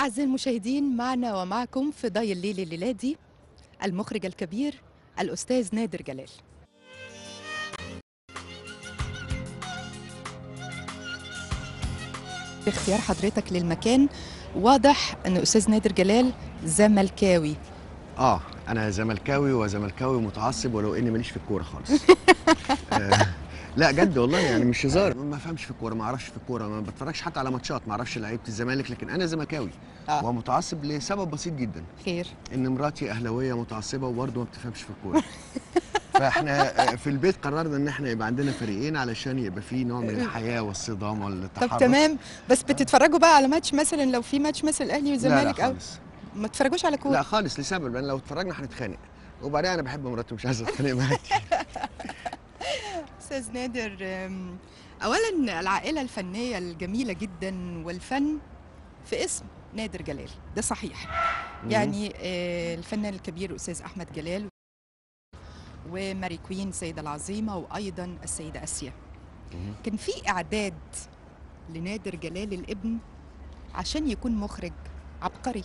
أعزائي المشاهدين معنا ومعكم في ضي الليل الليلة دي المخرج الكبير الأستاذ نادر جلال اختيار حضرتك للمكان واضح أن أستاذ نادر جلال زملكاوي اه انا زملكاوي وزملكاوي متعصب ولو اني ماليش في الكوره خالص آه لا جد والله يعني مش هزار ما فهمش في الكوره ما اعرفش في الكوره ما بتفرجش حتى على ماتشات ما اعرفش لعيبه الزمالك لكن انا زملكاوي آه. ومتعصب لسبب بسيط جدا خير ان مراتي اهلاويه متعصبه وبرضه ما بتفهمش في الكوره فاحنا آه، في البيت قررنا ان احنا يبقى عندنا فريقين علشان يبقى في نوع من الحياه والصدام والتحرك طب تمام بس بتتفرجوا بقى على ماتش مثلا لو في ماتش مثلا الأهلي لا والزمالك لا أو خالص ما تتفرجوش على لا كورة خالص لسبب لان لو اتفرجنا هنتخانق وبعدين انا بحب مراتي مش عايز اتخانق معاها كتير. أستاذ نادر أم، أولا العائلة الفنية الجميلة جدا والفن في اسم نادر جلال ده صحيح يعني آه، الفنان الكبير أستاذ أحمد جلال وماري كوين السيدة العظيمة وأيضا السيدة أسيا مم. كان في إعداد لنادر جلال الابن عشان يكون مخرج عبقري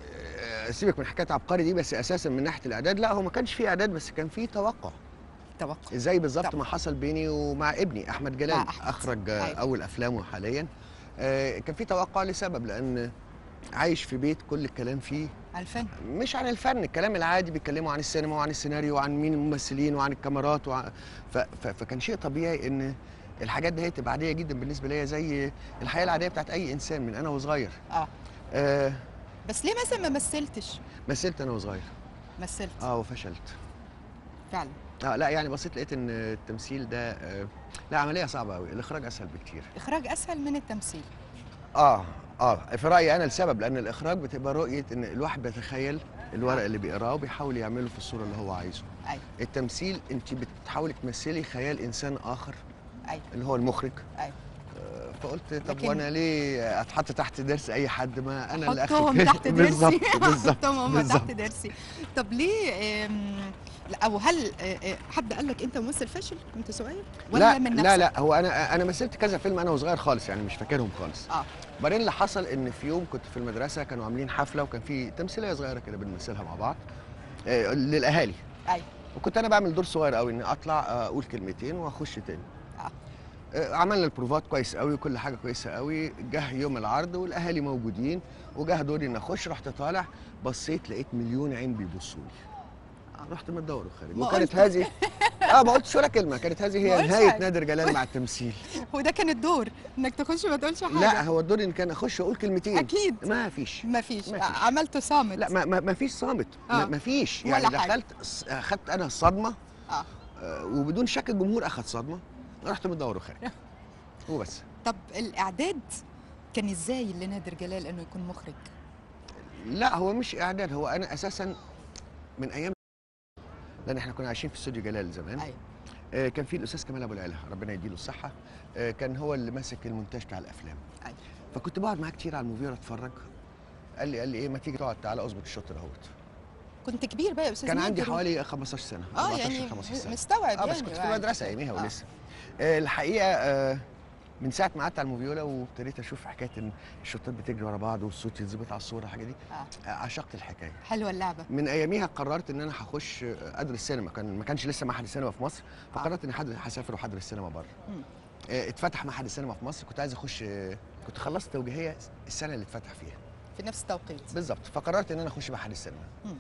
آه، سيبك من حكايه عبقري دي بس اساسا من ناحيه الاعداد لا هو ما كانش فيه اعداد بس كان فيه توقع توقع زي بالظبط طبعا. ما حصل بيني ومع ابني احمد جلال مع أحمد. اخرج آه، أيوة. اول افلامه حاليا آه، كان فيه توقع لسبب لان عايش في بيت كل الكلام فيه على الفن مش عن الفن الكلام العادي بيتكلموا عن السينما وعن السيناريو وعن مين الممثلين وعن الكاميرات وعن ف... ف... فكان شيء طبيعي ان الحاجات دي هي تبقى عاديه جدا بالنسبه ليا زي الحياه العاديه بتاعت اي انسان من انا وصغير اه آه بس ليه مثلا ما مثلتش مثلت انا وصغير مثلت اه وفشلت فعلا اه لا يعني بصيت لقيت ان التمثيل ده آه لا عمليه صعبه قوي الاخراج اسهل بكتير إخراج أسهل من التمثيل اه اه في رايي انا السبب لان الاخراج بتبقى رؤيه ان الواحد بيتخيل الورق اللي بيقراه وبيحاول يعمله في الصوره اللي هو عايزه أيوة التمثيل انت بتحاولي تمثلي خيال انسان اخر أيوة اللي هو المخرج أيوة آه، فقلت طب لكن- وانا ليه اتحط تحت درس اي حد ما انا اللي حطهم اخرج تحت درسي بالظبط بالظبط حطهم هم بالظبط. تحت درسي طب ليه آم، لا او هل آه، آه، حد قال لك انت ممثل فاشل وانت صغير ولا لا من نفسك لا لا هو انا انا مثلت كذا فيلم انا وصغير خالص يعني مش فاكرهم خالص اه بعدين اللي حصل ان في يوم كنت في المدرسه كانوا عاملين حفله وكان في تمثيليه صغيره كده بنمثلها مع بعض آه، للاهالي ايوه وكنت انا بعمل دور صغير قوي اني اطلع آه، اقول كلمتين واخش تاني آه. آه، عملنا البروفات كويس قوي وكل حاجه كويسه قوي جه يوم العرض والاهالي موجودين وجه دوري اني اخش رحت طالع بصيت لقيت مليون عين بيبصوا لي رحت متدور وخارج ما وكانت قلت. هذه اه ما قلتش ولا كلمه كانت هذه ما هي قلتش نهايه حاجة. نادر جلال مع التمثيل وده كان الدور انك تخش ما تقولش حاجه لا هو الدور ان كان اخش واقول كلمتين اكيد ما فيش ما فيش ما فيش. عملته صامت لا ما, ما, ما فيش صامت ما, آه. ما فيش ولا يعني حاجة. دخلت ص- اخدت انا الصدمه اه آه، وبدون شك الجمهور اخذ صدمه رحت مدور وخارج وبس طب الاعداد كان ازاي لنادر جلال انه يكون مخرج لا هو مش اعداد هو انا اساسا من ايام لان احنا كنا عايشين في استوديو جلال زمان ايوه آه، كان في الاستاذ كمال ابو العلا ربنا يديله الصحه آه، كان هو اللي ماسك المونتاج بتاع الافلام ايوه فكنت بقعد معاه كتير على الموفير اتفرج قال لي قال لي ايه ما تيجي تقعد تعالى اظبط الشوط اهوت كنت كبير بقى يا استاذ كان عندي نادر. حوالي 15 سنه اه 14 يعني 15 سنه مستوعب اه يعني بس كنت في بعد المدرسه كده. اياميها آه. ولسه آه، الحقيقه آه، من ساعه ما قعدت على الموفيولا وابتديت اشوف حكايه ان الشوطات بتجري ورا بعض والصوت يتظبط على الصوره الحاجه دي آه. آه، عشقت الحكايه حلوه اللعبه من اياميها قررت ان انا هخش آه، ادرس سينما كان ما كانش لسه معهد السينما في مصر فقررت اني حد- هسافر وهدرس سينما بره مم. آه، اتفتح معهد السينما في مصر كنت عايز اخش آه، كنت خلصت توجيهيه السنه اللي اتفتح فيها في نفس التوقيت بالظبط فقررت ان انا اخش معهد السينما مم.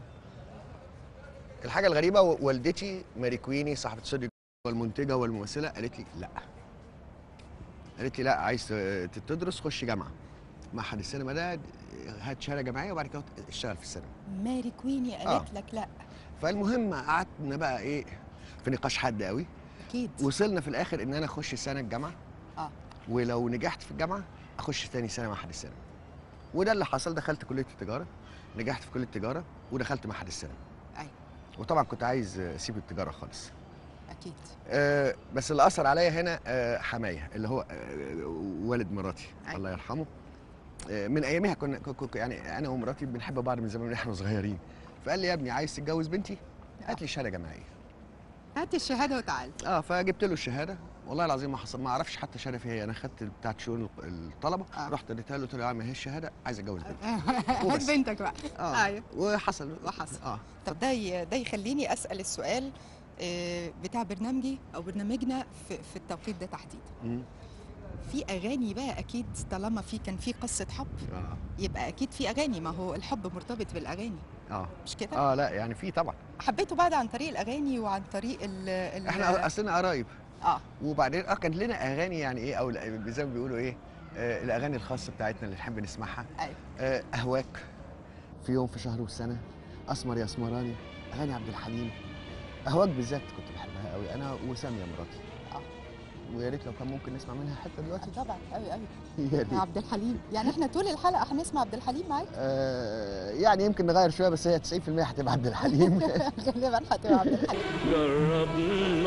الحاجه الغريبه و- والدتي ماري كويني صاحبه استوديو والمنتجه والممثله قالت لي لا قالت لي لا عايز ت- تدرس خش جامعه معهد السينما ده هات شهاده جامعيه وبعد كده اشتغل في السينما ماري كويني قالت لك لا فالمهم قعدنا بقى ايه في نقاش حاد قوي اكيد وصلنا في الاخر ان انا اخش سنه الجامعه اه ولو نجحت في الجامعه اخش تاني سنه معهد السينما وده اللي حصل دخلت كليه التجاره نجحت في كليه التجاره ودخلت معهد السينما ايوه وطبعا كنت عايز اسيب التجاره خالص اكيد آه، بس اللي اثر عليا هنا آه، حمايه اللي هو آه، والد مراتي أيوة. الله يرحمه آه، من اياميها كنا ك- ك- يعني انا ومراتي بنحب بعض من زمان واحنا صغيرين فقال لي يا ابني عايز تتجوز بنتي هات لي شهاده جامعيه هات الشهاده وتعال اه فجبت له الشهاده والله العظيم ما حصل ما اعرفش حتى شرفي هي انا خدت بتاعت شؤون الطلبه آه. رحت اديتها له قلت له يا عم هي الشهاده عايز اتجوز بنتك هات وبس. بنتك بقى اه أيوة. وحصل وحصل. اه طب ده ي- ده يخليني اسال السؤال آه، بتاع برنامجي او برنامجنا في, في التوقيت ده تحديدا مم. في اغاني بقى اكيد طالما في كان في قصه حب اه يبقى اكيد في اغاني ما هو الحب مرتبط بالاغاني اه مش كده اه لا يعني في طبعا حبيته بعد عن طريق الاغاني وعن طريق ال ال احنا اصلنا قرايب اه وبعدين اه كان لنا اغاني يعني ايه او ال- زي ما بيقولوا ايه آه الاغاني الخاصه بتاعتنا اللي نحب نسمعها ايوه آه اهواك في يوم في شهر والسنه اسمر يا اسمراني اغاني عبد الحليم اهواك بالذات كنت بحبها قوي انا وساميه مراتي اه ويا ريت لو كان ممكن نسمع منها حته دلوقتي طبعا قوي قوي يا ريت يا عبد الحليم يعني احنا طول الحلقه هنسمع عبد الحليم معاك آه يعني يمكن نغير شويه بس هي 90% هتبقى عبد الحليم غالبا هتبقى عبد الحليم جرب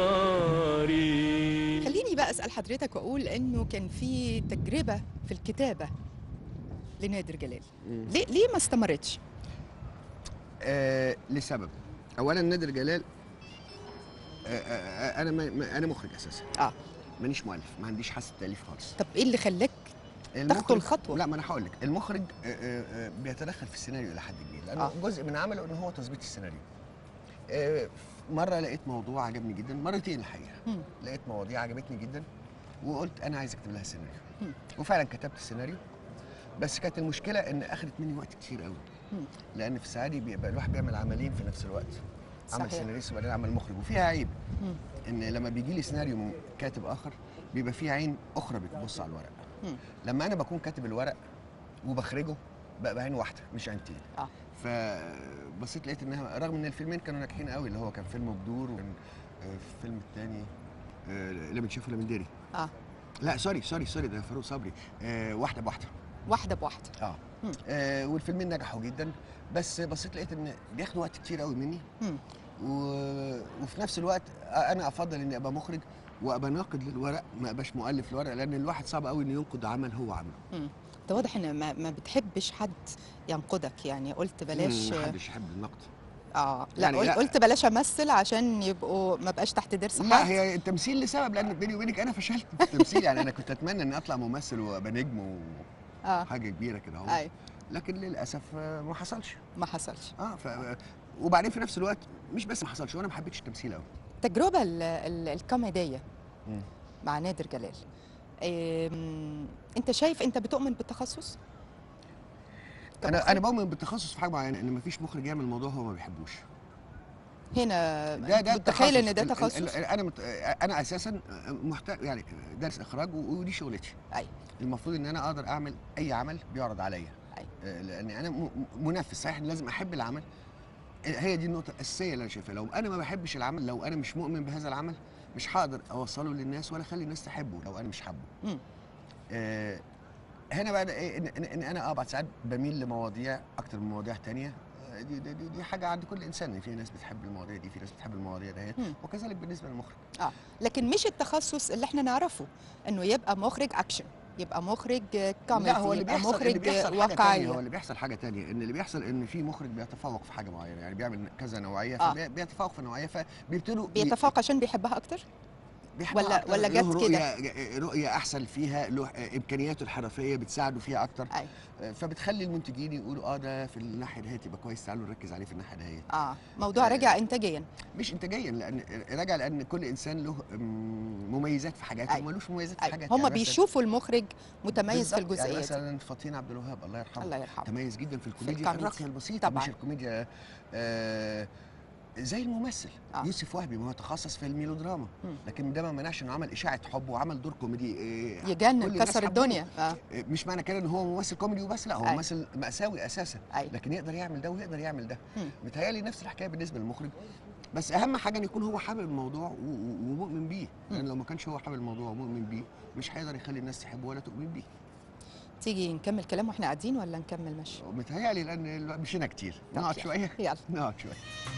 ناري خليني بقى اسال حضرتك واقول انه كان في تجربه في الكتابه لنادر جلال ليه ليه ما استمرتش آه لسبب اولا نادر جلال آه آه آه، انا ما ما- انا مخرج اساسا اه مانيش مؤلف ما عنديش حاسه تاليف خالص طب ايه اللي خلاك المخرج الخطوة. لا ما انا هقول لك المخرج آه، آه، آه، بيتدخل في السيناريو الى حد كبير لانه آه. آه. جزء من عمله ان هو تظبيط السيناريو آه، مره لقيت موضوع عجبني جدا مرتين الحقيقه مم. لقيت مواضيع عجبتني جدا وقلت انا عايز اكتب لها سيناريو مم. وفعلا كتبت السيناريو بس كانت المشكله ان اخذت مني وقت كتير قوي مم. لان في الساعه دي بيبقى الواحد بيعمل عملين في نفس الوقت عمل صحيح. سيناريست وبعدين عمل مخرج وفيها عيب مم. ان لما بيجي لي سيناريو من كاتب اخر بيبقى فيه عين اخرى بتبص على الورق مم. لما انا بكون كاتب الورق وبخرجه بقى بعين واحده مش عينتين اه فبصيت لقيت انها رغم ان الفيلمين كانوا ناجحين قوي اللي هو كان فيلم بدور وكان آه، الفيلم الثاني لا بنشوفه لا من ديري اه لا سوري سوري سوري ده فاروق صبري آه، واحده بواحده واحده بواحده اه مم. آه، والفيلمين نجحوا جدا بس بصيت لقيت ان بياخدوا وقت كتير قوي مني مم. و... وفي نفس الوقت انا افضل اني ابقى مخرج وابقى ناقد للورق ما ابقاش مؤلف للورق لان الواحد صعب قوي انه ينقد عمل هو عمله مم. انت واضح ان ما, ما بتحبش حد ينقدك يعني قلت بلاش ما حدش يحب النقد اه لا, يعني قل- لا. قلت بلاش امثل عشان يبقوا ما بقاش تحت درس حد لا هي التمثيل لسبب لان بيني وبينك انا فشلت في التمثيل يعني انا كنت اتمنى اني اطلع ممثل وابقى نجم اه وحاجه كبيره كده اهو ايوه لكن للاسف آه، ما حصلش ما حصلش اه ف... وبعدين في نفس الوقت مش بس ما حصلش وانا ما حبيتش التمثيل قوي التجربه ال- ال- الكوميديه مم. مع نادر جلال أم، انت شايف انت بتؤمن بالتخصص انا كمخرج؟ انا بؤمن بالتخصص في حاجه معينه ان مفيش مخرج يعمل موضوع هو ما بيحبوش هنا ده ده متخيل ان ده ال- ال- تخصص ال- انا مت... انا اساسا محت... يعني دارس اخراج و- ودي شغلتي أيوة. المفروض ان انا اقدر اعمل اي عمل بيعرض عليا أيوة. آه، لان انا م... م- منفذ صحيح لازم احب العمل آه، هي دي النقطه الاساسيه اللي انا شايفها لو انا ما بحبش العمل لو انا مش مؤمن بهذا العمل مش هقدر اوصله للناس ولا اخلي الناس تحبه لو انا مش حابه مم. آه هنا بقى ده ايه ان, إن, إن انا اه بعد ساعات بميل لمواضيع اكتر من مواضيع تانية آه، دي, دي, دي, دي حاجه عند كل انسان في ناس بتحب المواضيع دي في ناس بتحب المواضيع ديت مم. وكذلك بالنسبه للمخرج اه لكن مش التخصص اللي احنا نعرفه انه يبقى مخرج اكشن يبقى مخرج كوميدي لا هو اللي يبقى بيحصل اللي مخرج بيحصل حاجه تانية واقعي هو اللي بيحصل حاجه تانية ان اللي بيحصل ان في مخرج بيتفوق في حاجه معينه يعني بيعمل كذا نوعيه آه. فبيتفوق في نوعيه فبيبتدوا ي- بيتفوق عشان بيحبها اكتر بيحبوا ولا- أكتر، ولا له جت رؤية رؤية أحسن فيها له إمكانياته الحرفية بتساعده فيها أكتر ايوه آه، فبتخلي المنتجين يقولوا اه ده في الناحيه ديت يبقى كويس تعالوا نركز عليه في الناحيه ديت اه موضوع آه. رجع انتاجيا مش انتاجيا لان راجع لان كل انسان له مم، مميزات في حاجات أيوة. ومالوش مميزات في ايوه حاجات هم يعني مثلاً- بيشوفوا المخرج متميز في بالظبط، يعني الجزئيه دي مثلا فطين عبد الوهاب الله يرحمه الله يرحمه متميز جدا في الكوميديا الكوميدي. الراقيه البسيطه طبعاً. مش الكوميديا آه زي الممثل آه. آه. يوسف وهبي ما هو تخصص في الميلودراما مم. لكن ده ما منعش انه عمل اشاعه حب وعمل دور كوميدي آه كل يجنن الناس كسر حبوه. الدنيا اه آه، مش معنى كده ان هو ممثل كوميدي وبس لا هو أيوة. ممثل مأساوي اساسا ايوه لكن يقدر يعمل ده ويقدر يعمل ده مم. متهيألي نفس الحكايه بالنسبه للمخرج بس اهم حاجه ان يكون هو حابب الموضوع و- و- ومؤمن بيه لان لو ما كانش هو حابب الموضوع ومؤمن بيه مش هيقدر يخلي الناس تحبه ولا تؤمن بيه تيجي نكمل كلام واحنا قاعدين ولا نكمل مشي متهيألي لان مشينا كتير طب نقعد يلا. شويه يلا نقعد شويه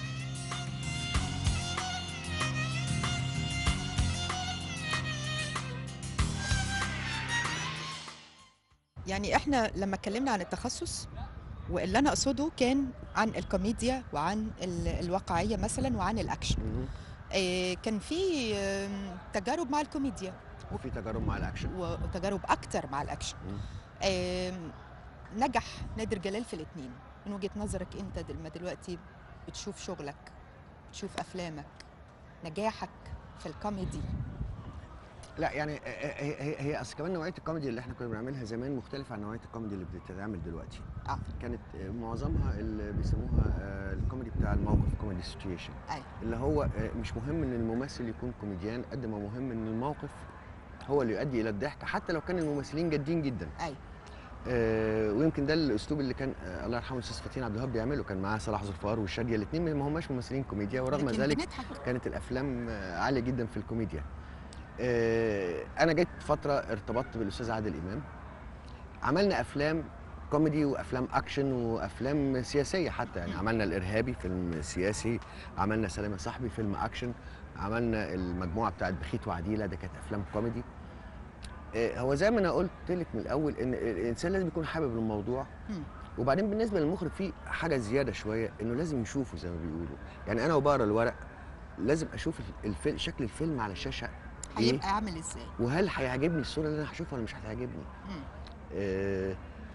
يعني احنا لما اتكلمنا عن التخصص واللي انا اقصده كان عن الكوميديا وعن ال- الواقعيه مثلا وعن الاكشن آه، كان في آم، تجارب مع الكوميديا وفي تجارب مع الاكشن وتجارب اكتر مع الاكشن مم. آم، نجح نادر جلال في الاثنين من وجهه نظرك انت دل- ما دلوقتي بتشوف شغلك بتشوف افلامك نجاحك في الكوميدي لا يعني هي هي, هي اصل كمان نوعيه الكوميدي اللي احنا كنا بنعملها زمان مختلفه عن نوعيه الكوميدي اللي بتتعمل دلوقتي اه كانت آه، معظمها اللي بيسموها آه، الكوميدي بتاع الموقف كوميدي سيتويشن ايوه اللي هو آه، مش مهم ان الممثل يكون كوميديان قد ما مهم ان الموقف هو اللي يؤدي الى الضحك حتى لو كان الممثلين جادين جدا ايوه آه، ويمكن ده الاسلوب اللي كان آه، الله يرحمه الاستاذ فاتين عبد الوهاب بيعمله كان معاه صلاح ذوالفقار والشاديه الاثنين ما هماش ممثلين كوميديا ورغم لكن ذلك بنضحك كانت الافلام آه، عاليه جدا في الكوميديا آه، انا جيت فتره ارتبطت بالاستاذ عادل امام عملنا افلام كوميدي وافلام اكشن وافلام سياسيه حتى يعني عملنا الارهابي فيلم سياسي عملنا سلام يا صاحبي فيلم اكشن عملنا المجموعه بتاعت بخيت وعديله ده كانت افلام كوميدي آه، هو زي ما انا قلت لك من الاول ان الانسان لازم يكون حابب الموضوع مم. وبعدين بالنسبه للمخرج في حاجه زياده شويه انه لازم يشوفه زي ما بيقولوا يعني انا وبقرا الورق لازم اشوف الفيلم شكل الفيلم على الشاشه ايه هيبقى عامل ازاي وهل هيعجبني الصوره اللي انا هشوفها ولا مش هتعجبني مم. آه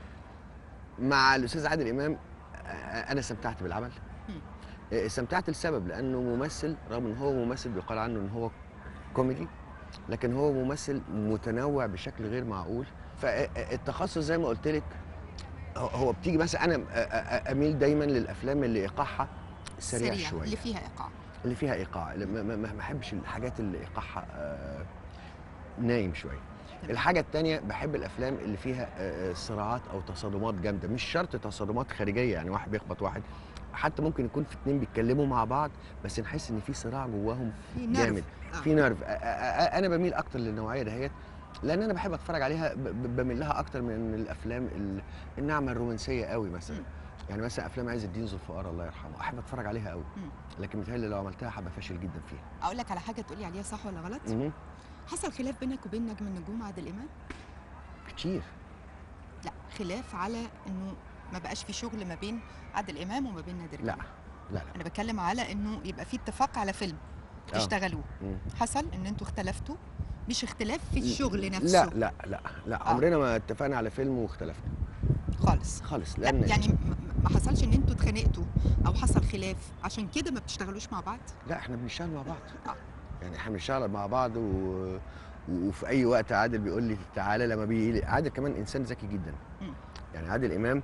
مع الاستاذ عادل امام آه انا استمتعت بالعمل مم. آه استمتعت لسبب لانه ممثل رغم ان هو ممثل بيقال عنه ان هو كوميدي لكن هو ممثل متنوع بشكل غير معقول فالتخصص زي ما قلت لك هو- هو بتيجي مثلا انا أ- أ- اميل دايما للافلام اللي ايقاعها سريع, سريع شويه اللي فيها ايقاع اللي فيها ايقاع اللي ما- ما ما ما بحبش الحاجات اللي ايقاعها آه، نايم شويه تمام. الحاجه التانية بحب الافلام اللي فيها آه، آه، صراعات او تصادمات جامده مش شرط تصادمات خارجيه يعني واحد بيخبط واحد حتى ممكن يكون في اتنين بيتكلموا مع بعض بس نحس ان في صراع جواهم في نرف جامد آه. في نرف آه، آه، آه، انا بميل اكتر للنوعيه دهيت لان انا بحب اتفرج عليها ب- ب- بميل لها اكتر من الافلام ال- الناعمه الرومانسيه قوي مثلا مم. يعني مثلا افلام عز الدين ذو الفقار الله يرحمه احب اتفرج عليها قوي مم. لكن متهيألي لو عملتها هبقى فاشل جدا فيها اقول لك على حاجه تقولي عليها صح ولا غلط مهم. حصل خلاف بينك وبين نجم النجوم عادل امام كتير لا خلاف على انه ما بقاش في شغل ما بين عادل امام وما بين نادر لا جلال لا لا انا بتكلم على انه يبقى في اتفاق على فيلم آه. تشتغلوا مم. حصل ان انتوا اختلفتوا مش اختلاف في الشغل نفسه لا لا لا لا آه. عمرنا ما اتفقنا على فيلم واختلفنا خالص خالص لا لان يعني م- ما حصلش ان انتوا اتخانقتوا او حصل خلاف عشان كده ما بتشتغلوش مع بعض لا احنا بنشتغل مع بعض آه. يعني احنا بنشتغل مع بعض و... وفي اي وقت عادل بيقول لي تعالى لما بيجي عادل كمان انسان ذكي جدا مم. يعني عادل امام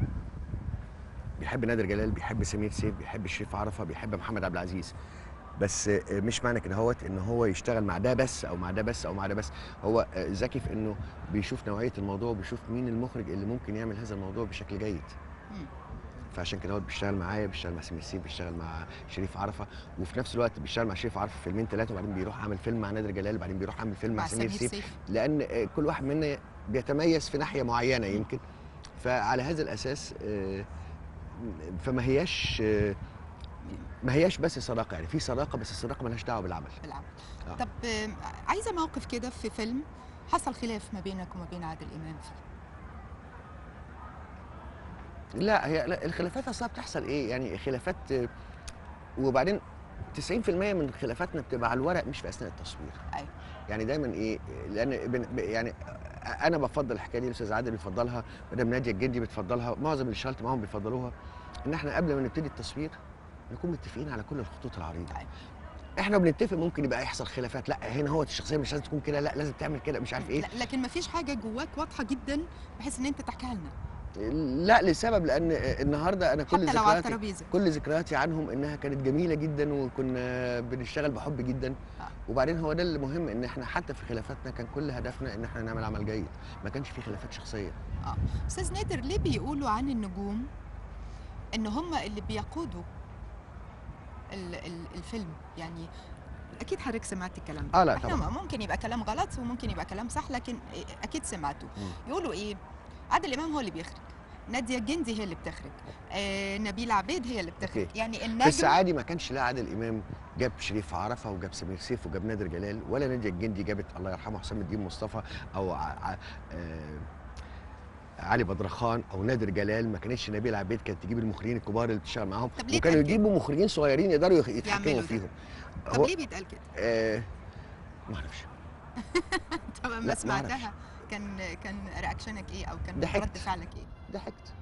بيحب نادر جلال بيحب سمير سيف بيحب شريف عرفه بيحب محمد عبد العزيز بس آه، مش معنى كده هوت ان هو يشتغل مع ده بس او مع ده بس او مع ده بس هو آه، ذكي في انه بيشوف نوعيه الموضوع وبيشوف مين المخرج اللي ممكن يعمل هذا الموضوع بشكل جيد مم. فعشان كده هو بيشتغل معايا بيشتغل مع سمير سيف بيشتغل مع شريف عرفه وفي نفس الوقت بيشتغل مع شريف عرفه في فيلمين ثلاثه وبعدين بيروح عامل فيلم مع نادر جلال وبعدين بيروح عامل فيلم مع, مع سمير سمير سيف سيف لان آه، كل واحد منا بيتميز في ناحيه معينه يمكن فعلى هذا الاساس آه، فما هياش آه، ما هياش بس صداقه يعني في صداقه بس الصداقه ملهاش دعوه بالعمل بالعمل آه. طب آم، عايزه موقف كده في فيلم حصل خلاف ما بينك وما بين عادل امام فيه لا هي لا الخلافات اصلا بتحصل ايه يعني خلافات آه، وبعدين 90% من خلافاتنا بتبقى على الورق مش في اثناء التصوير أيوة. يعني دايما ايه لان بن- ب- يعني انا بفضل الحكايه دي الاستاذ عادل بيفضلها مدام ناديه الجندي بتفضلها معظم اللي اشتغلت معاهم بيفضلوها ان احنا قبل ما نبتدي التصوير نكون متفقين على كل الخطوط العريضه أيوة. احنا بنتفق ممكن يبقى يحصل خلافات لا هنا هو الشخصيه مش لازم تكون كده لا لازم تعمل كده مش عارف ايه لا لكن ما فيش حاجه جواك واضحه جدا بحيث ان انت تحكيها لنا لا لسبب لان النهارده انا كل حتى لو على ذكرياتي الترابيزه كل ذكرياتي عنهم انها كانت جميله جدا وكنا بنشتغل بحب جدا آه. وبعدين هو ده المهم ان احنا حتى في خلافاتنا كان كل هدفنا ان احنا نعمل عمل جيد ما كانش في خلافات شخصيه استاذ نادر ليه بيقولوا عن النجوم ان هم اللي بيقودوا ال- ال- الفيلم يعني اكيد حضرتك سمعت الكلام ده اه لا احنا طبعا ممكن يبقى كلام غلط وممكن يبقى كلام صح لكن اكيد سمعته مم. يقولوا ايه عادل امام هو اللي بيخرج ناديه الجندي هي اللي بتخرج آه نبيل عبيد هي اللي بتخرج أوكي. يعني بس النجم عادي ما كانش لا عادل امام جاب شريف عرفه وجاب سمير سيف وجاب نادر جلال ولا ناديه الجندي جابت الله يرحمه حسام الدين مصطفى او ع... ع... آه... علي بدرخان او نادر جلال ما كانتش نبيل عبيد كانت تجيب المخرجين الكبار اللي بتشتغل معاهم طب ليه وكانوا اتأكد؟ يجيبوا مخرجين صغيرين يقدروا يخ- يتحكموا يعملوا ده؟ فيهم طب هو ليه بيتقال كده؟ آه ما اعرفش طب لا، لما ما سمعتها كان كان رياكشنك ايه او كان ضحكت. رد فعلك ايه؟ ضحكت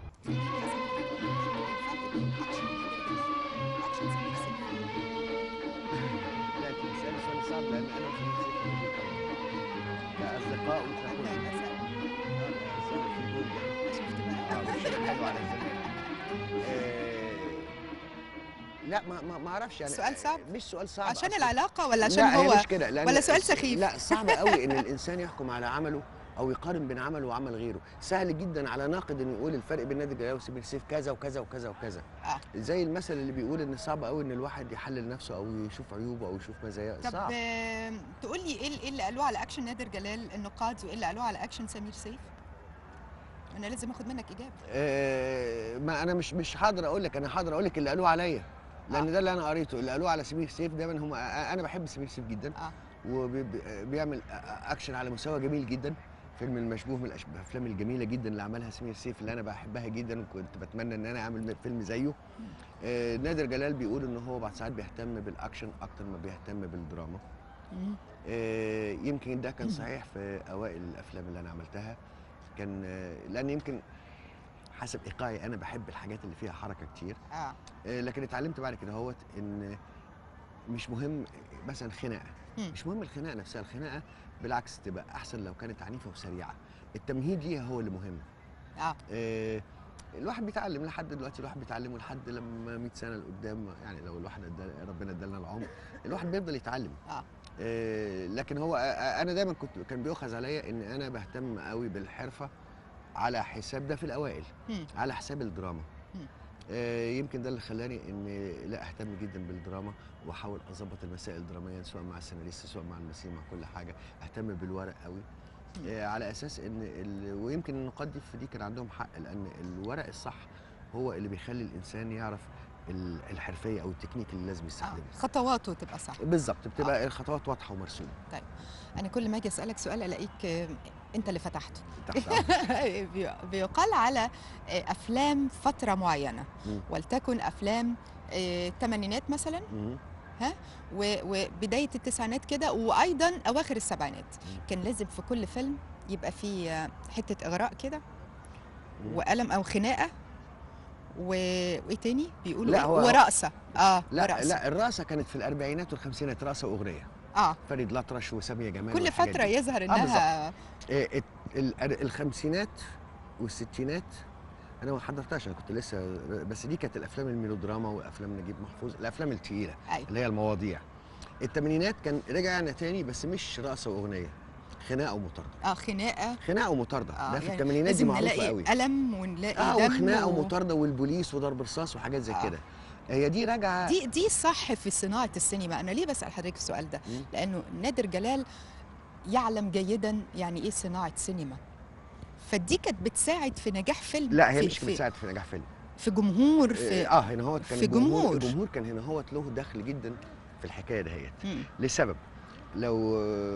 لا تنساني سؤال صعب لان انا مش كاصدقاء لا ما ما ما اعرفش يعني سؤال صعب؟ مش سؤال صعب عشان أصلاً. العلاقه ولا عشان لا هو هي مش كده لأن ولا سؤال الس- سخيف؟ لا صعب قوي ان الانسان يحكم على عمله او يقارن بين عمله وعمل غيره سهل جدا على ناقد انه يقول الفرق بين نادي الجلاله وسيب السيف كذا وكذا وكذا وكذا اه زي المثل اللي بيقول ان صعب قوي ان الواحد يحلل نفسه او يشوف عيوبه او يشوف مزاياه طب صعب آه، تقول لي ايه ايه اللي قالوه على اكشن نادر جلال النقاد وايه اللي قالوه على اكشن سمير سيف؟ انا لازم اخد منك اجابه آه ما انا مش مش حاضر اقول لك انا حاضر اقول لك اللي قالوه عليا لان آه. ده اللي انا قريته اللي قالوه على سمير سيف دايما هم انا بحب سمير سيف جدا اه وبيعمل اكشن على مستوى جميل جدا فيلم المشبوه من الأش- الافلام الجميله جدا اللي عملها سمير سيف اللي انا بحبها جدا وكنت بتمنى ان انا اعمل فيلم زيه آه نادر جلال بيقول ان هو بعد ساعات بيهتم بالاكشن اكتر ما بيهتم بالدراما مم. آه يمكن ده كان صحيح في اوائل الافلام اللي انا عملتها كان آه لان يمكن حسب ايقاعي انا بحب الحاجات اللي فيها حركه كتير اه آه، لكن اتعلمت بعد كده هوت ان مش مهم مثلا خناقه مم. مش مهم الخناقه نفسها الخناقه بالعكس تبقى احسن لو كانت عنيفه وسريعه التمهيد ليها هو اللي مهم اه آه، الواحد بيتعلم لحد دلوقتي الواحد بيتعلم ولحد لما 100 سنه لقدام يعني لو الواحد ادى ربنا ادالنا العمر الواحد بيفضل يتعلم اه آه، لكن هو آه، انا دايما كنت كان بيؤخذ عليا ان انا بهتم قوي بالحرفه على حساب ده في الاوائل مم. على حساب الدراما مم. آه، يمكن ده اللي خلاني ان لا اهتم جدا بالدراما واحاول اظبط المسائل الدراميه سواء مع السيناريست سواء مع الممثلين مع كل حاجه اهتم بالورق قوي مم. آه، على اساس ان ال... ويمكن النقاد دي في دي كان عندهم حق لان الورق الصح هو اللي بيخلي الانسان يعرف ال- الحرفيه او التكنيك اللي لازم اه يستخدمه خطواته تبقى صح بالظبط بتبقى الخطوات واضحه ومرسومه انا كل ما اجي اسالك سؤال الاقيك آه، انت اللي فتحته تحت أمرك. بي- بيقال على آه، افلام فتره معينه مم. ولتكن افلام آه، الثمانينات مثلا مم. و- وبدايه التسعينات كده وايضا اواخر السبعينات مم. كان لازم في كل فيلم يبقى فيه آه، حته اغراء كده مم. وقلم او خناقه و... وايه تاني بيقولوا لا، إيه؟ هو- ورقصه اه لا ورقصة. لا الرقصه كانت في الاربعينات والخمسينات رقصه واغنيه اه فريد الأطرش وساميه جمال كل والحاجات فتره دي. يظهر بالظبط. انها آه، الت- ال- الخمسينات والستينات انا ما حضرتهاش انا كنت لسه بس دي كانت الافلام الميلودراما وافلام نجيب محفوظ الافلام التقيله ايوه اللي هي المواضيع الثمانينات كان رجعنا تاني بس مش رقصه واغنيه خناقه ومطارده اه خناقه خناقه ومطارده آه ده في يعني الثمانينات دي لازم معروفه نلاقي قوي قلم ونلاقي اه دم وخناقه و- ومطارده والبوليس وضرب رصاص وحاجات زي آه. كده هي دي راجعه دي دي صح في صناعه السينما انا ليه بسال حضرتك السؤال ده مم. لانه نادر جلال يعلم جيدا يعني ايه صناعه سينما فدي كانت بتساعد في نجاح فيلم لا هي في مش في, بتساعد في نجاح فيلم في جمهور في اه هنا هو كان في الجمهور جمهور. الجمهور كان هنا هو له دخل جدا في الحكايه دهيت مم. لسبب لو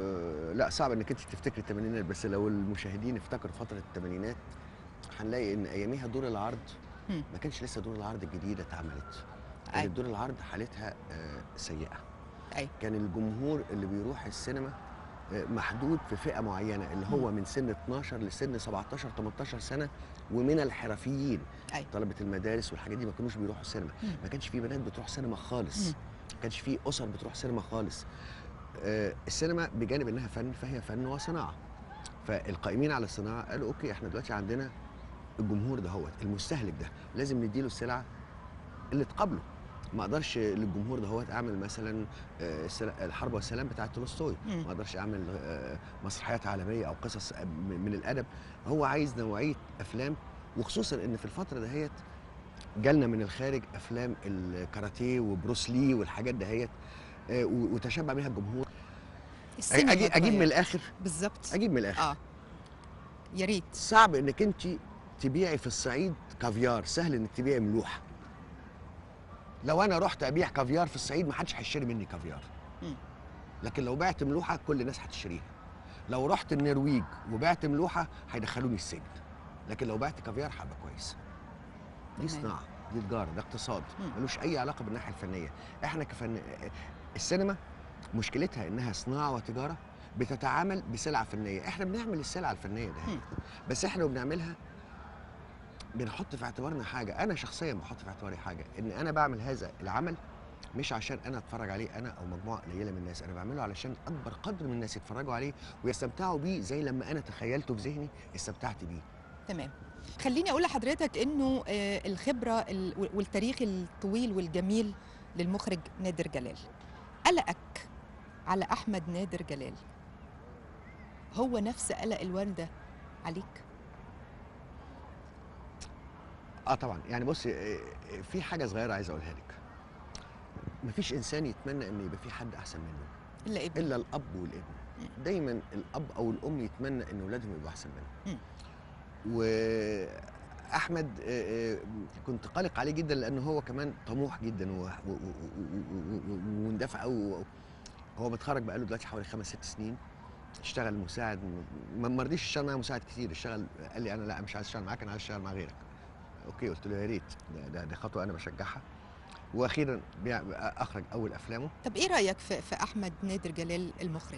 لا صعب انك انت تفتكر الثمانينات بس لو المشاهدين افتكروا فتره الثمانينات هنلاقي ان اياميها دور العرض مم. ما كانش لسه دور العرض الجديده اتعملت كانت أيوة. دور العرض حالتها آه، سيئه أيوة. كان الجمهور اللي بيروح السينما آه، محدود في فئه معينه اللي هو من سن 12 لسن 17 18 سنه ومن الحرفيين أيوة. طلبه المدارس والحاجات دي ما كانوش بيروحوا السينما مم. ما كانش في بنات بتروح سينما خالص مم. ما كانش في اسر بتروح سينما خالص آه، السينما بجانب انها فن فهي فن وصناعه فالقائمين على الصناعه قالوا اوكي احنا دلوقتي عندنا الجمهور ده هو المستهلك ده لازم نديله السلعه اللي تقابله ما اقدرش للجمهور ده هو اعمل مثلا آه، السلا- الحرب والسلام بتاعت تولستوي مم. ما اقدرش اعمل آه، مسرحيات عالميه او قصص م- من الادب هو عايز نوعيه افلام وخصوصا ان في الفتره دهيت جالنا من الخارج افلام الكاراتيه وبروس لي والحاجات دهيت آه، و- وتشبع بيها الجمهور السينما اجيب اجيب من اتغيرت. الاخر بالظبط اجيب من الاخر اه يا ريت صعب انك انت تبيعي في الصعيد كافيار سهل انك تبيعي ملوحه لو انا رحت ابيع كافيار في الصعيد ما حدش هيشتري مني كافيار مم. لكن لو بعت ملوحه كل الناس هتشتريها لو رحت النرويج وبعت ملوحه هيدخلوني السجن لكن لو بعت كافيار هبقى كويس دي تمام. صناعه دي تجاره ده اقتصاد مم. ملوش اي علاقه بالناحيه الفنيه احنا كفن السينما مشكلتها انها صناعه وتجاره بتتعامل بسلعه فنيه احنا بنعمل السلعه الفنيه ده مم. بس احنا وبنعملها بنحط في اعتبارنا حاجه انا شخصيا بحط في اعتباري حاجه ان انا بعمل هذا العمل مش عشان انا اتفرج عليه انا او مجموعه قليله من الناس انا بعمله علشان اكبر قدر من الناس يتفرجوا عليه ويستمتعوا بيه زي لما انا تخيلته في ذهني استمتعت بيه تمام خليني اقول لحضرتك انه آه، الخبره ال- والتاريخ الطويل والجميل للمخرج نادر جلال قلقك على احمد نادر جلال هو نفس قلق الوالده عليك اه طبعا يعني بصي آه، آه، في حاجه صغيره عايز اقولها لك مفيش انسان يتمنى ان يبقى في حد احسن منه الا ابن الا الاب والابن دايما الاب او الام يتمنى ان اولادهم يبقوا احسن منهم مم. واحمد آه، آه، كنت قلق عليه جدا لان هو كمان طموح جدا و- و- و- و- و- و- واندفع قوي هو متخرج بقاله دلوقتي حوالي خمس ست سنين اشتغل مساعد ما ما رضيش يشتغل معايا مساعد كتير اشتغل قال لي انا لا مش عايز اشتغل معاك انا عايز اشتغل مع غيرك اوكي قلت له يا ريت ده, ده, ده خطوه انا بشجعها واخيرا بيع- اخرج اول افلامه طب ايه رايك في, في احمد نادر جلال المخرج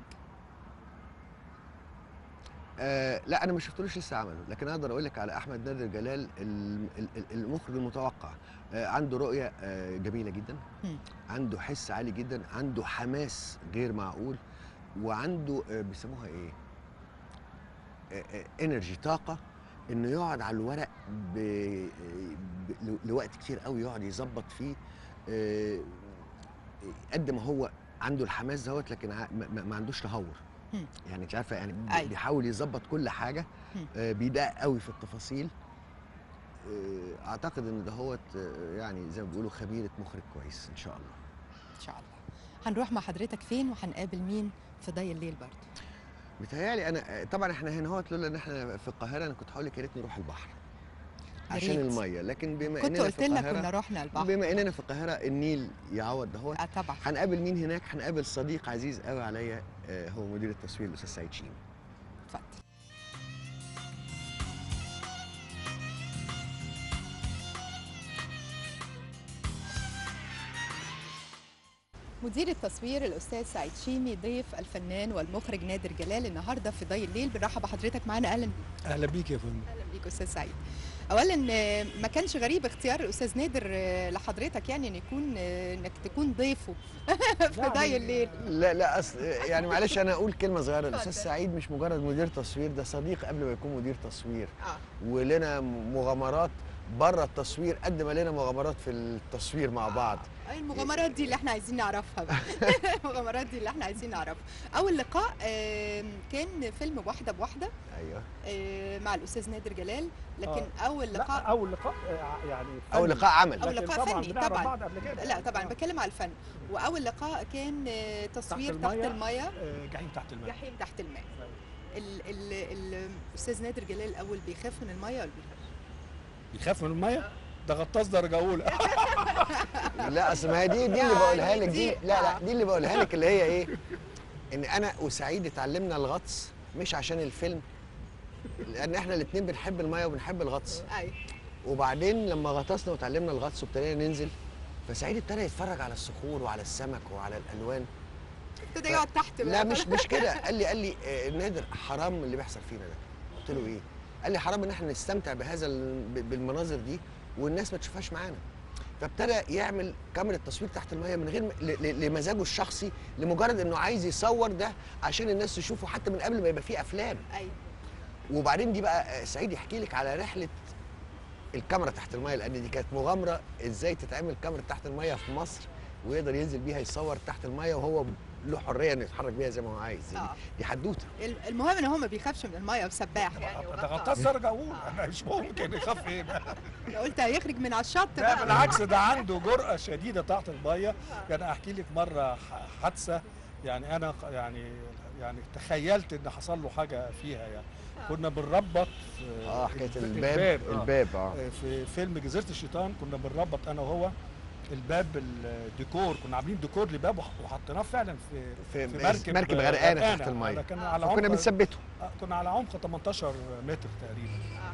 آه لا انا ما شفتلوش لسه عمله لكن اقدر اقول لك على احمد نادر جلال ال- ال- ال- المخرج المتوقع آه عنده رؤيه آه جميله جدا مم. عنده حس عالي جدا عنده حماس غير معقول وعنده آه بيسموها ايه آه آه انرجي طاقه انه يقعد على الورق ب... ب... لو- لوقت كتير قوي يقعد يظبط فيه آه قد ما هو عنده الحماس دوت لكن ع- ما, ما- ما عندوش تهور مم. يعني انت عارفه يعني بي- أيوة. بيحاول يظبط كل حاجه مم. آه، بيدقق قوي في التفاصيل آه، اعتقد ان دهوت آه، يعني زي ما بيقولوا خبيره مخرج كويس ان شاء الله ان شاء الله هنروح مع حضرتك فين وهنقابل مين في ضي الليل برضه متهيألي انا آه، طبعا احنا هنا هوت لولا ان احنا في القاهره انا كنت هقول لك يا ريت نروح البحر يا عشان ريت. الميه لكن بما كنت اننا قلت في لنا كنا القاهره رحنا البحر بما اننا في القاهره النيل يعوض دهوت اه طبعا هنقابل مين هناك هنقابل صديق عزيز قوي عليا آه، هو مدير التصوير الاستاذ سعيد شيم اتفضل مدير التصوير الاستاذ سعيد شيمي ضيف الفنان والمخرج نادر جلال النهارده في ضي الليل بنرحب بحضرتك معانا اهلا اهلا بيك يا فندم اهلا بيك استاذ سعيد اولا آه، ما كانش غريب اختيار الاستاذ نادر آه، لحضرتك يعني ان يكون آه، انك تكون ضيفه في لا، ضي من- الليل لا لا أصل يعني معلش انا اقول كلمه صغيره الاستاذ اتفضل. سعيد مش مجرد مدير تصوير ده صديق قبل ما يكون مدير تصوير اه ولنا مغامرات بره التصوير قد ما لنا مغامرات في التصوير مع بعض أي المغامرات دي اللي احنا عايزين نعرفها بقى. المغامرات دي اللي احنا عايزين نعرفها اول لقاء آم، كان فيلم واحده بواحده ايوه آه، مع الاستاذ نادر جلال لكن اول لا لقاء اول لقاء آه، يعني اول فني. لقاء عمل أول لكن لقاء طبعاً فني، بنعرف طبعاً. بعض قبل كده لا طبعا آه. بتكلم على الفن واول لقاء كان آه، تصوير تحت المية. الميه آه، جحيم تحت الماء جحيم تحت الماء ال- ال- ال- الاستاذ نادر جلال الاول بيخاف من الميه ولا بيخاف بيخاف من الميه ده غطاس درجه اولى لا اصل ما هي دي دي اللي بقولها يعني لك دي دي- لا لا آه. دي اللي بقولها لك اللي هي ايه ان انا وسعيد اتعلمنا الغطس مش عشان الفيلم لان احنا الاثنين بنحب الميه وبنحب الغطس ايوه وبعدين لما غطسنا وتعلمنا الغطس وابتدينا ننزل فسعيد ابتدى يتفرج على الصخور وعلى السمك وعلى الالوان ابتدى يقعد تحت لا بقى. مش مش كده قال لي قال لي آه، نادر حرام اللي بيحصل فينا ده قلت له ايه قال لي حرام ان احنا نستمتع بهذا ال- ب- بالمناظر دي والناس ما تشوفهاش معانا فابتدى يعمل كاميرا تصوير تحت الميه من غير م- ل- ل- لمزاجه الشخصي لمجرد انه عايز يصور ده عشان الناس تشوفه حتى من قبل ما يبقى فيه افلام ايوه وبعدين دي بقى آه، سعيد يحكي لك على رحله الكاميرا تحت الميه لان دي كانت مغامره ازاي تتعمل كاميرا تحت الميه في مصر ويقدر ينزل بيها يصور تحت الميه وهو له حريه انه يتحرك بيها زي ما هو عايز دي, آه. دي حدوته المهم ان هو ما بيخافش من الميه وسباح يعني ده وغطاس. غطاس درجه اولى انا مش ممكن يخاف ايه بقى انا قلت هيخرج من على الشط لا بقى بالعكس ده عنده جرأة شديدة تحت المية يعني احكي لك مرة ح- حادثة يعني انا ق- يعني يعني تخيلت ان حصل له حاجة فيها يعني كنا بنربط في اه حكايه الب- الباب آه. الباب اه في فيلم جزيرة الشيطان كنا بنربط انا وهو الباب الديكور كنا عاملين ديكور لباب وح- وحطيناه فعلا في في في مركب مركب غرقانه تحت على- الميه كان على كنا عمق بنثبته آه، كنا على عمق 18 متر تقريبا آه.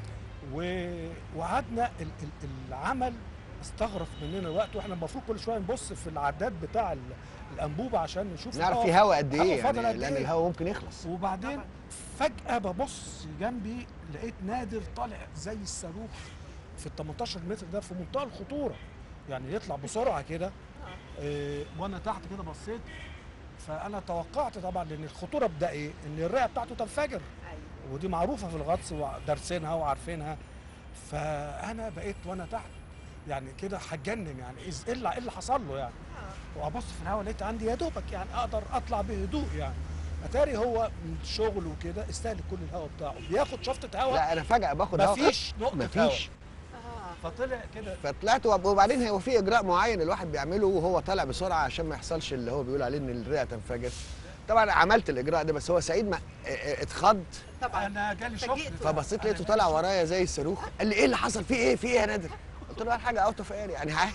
و- وقعدنا ال- ال- العمل استغرق مننا وقت واحنا المفروض كل شويه نبص في العداد بتاع ال- الانبوبه عشان نشوف نعرف الهواء في هواء قد هواء ايه فاضل يعني قد لان إيه؟ الهواء ممكن يخلص وبعدين فجأة ببص جنبي لقيت نادر طالع زي الصاروخ في ال 18 متر ده في منتهى الخطورة يعني يطلع بسرعة كده إيه وانا تحت كده بصيت فانا توقعت طبعا لان الخطوره بدا ايه؟ ان الرئه بتاعته تنفجر ودي معروفه في الغطس ودارسينها وعارفينها فانا بقيت وانا تحت يعني كده هتجنن يعني إز- ايه اللي إيه اللي حصل له يعني وابص في الهواء لقيت عندي يا دوبك يعني اقدر اطلع بهدوء يعني اتاري هو من شغل وكده استهلك كل الهواء بتاعه بياخد شفطه هواء لا انا فجاه باخد هواء مفيش نقطه هواء مفيش فطلع كده فطلعت وب- وبعدين هو في اجراء معين الواحد بيعمله وهو طالع بسرعه عشان ما يحصلش اللي هو بيقول عليه ان الرئه تنفجر طبعا عملت الاجراء ده بس هو سعيد ما اه- اه طبعا اتخض انا جالي شفط فاجئته. فبصيت أنا لقيته جالي طالع شفط. ورايا زي الصاروخ قال لي ايه اللي حصل في ايه في ايه يا نادر قلت له حاجه اوت اوف اير يعني عادي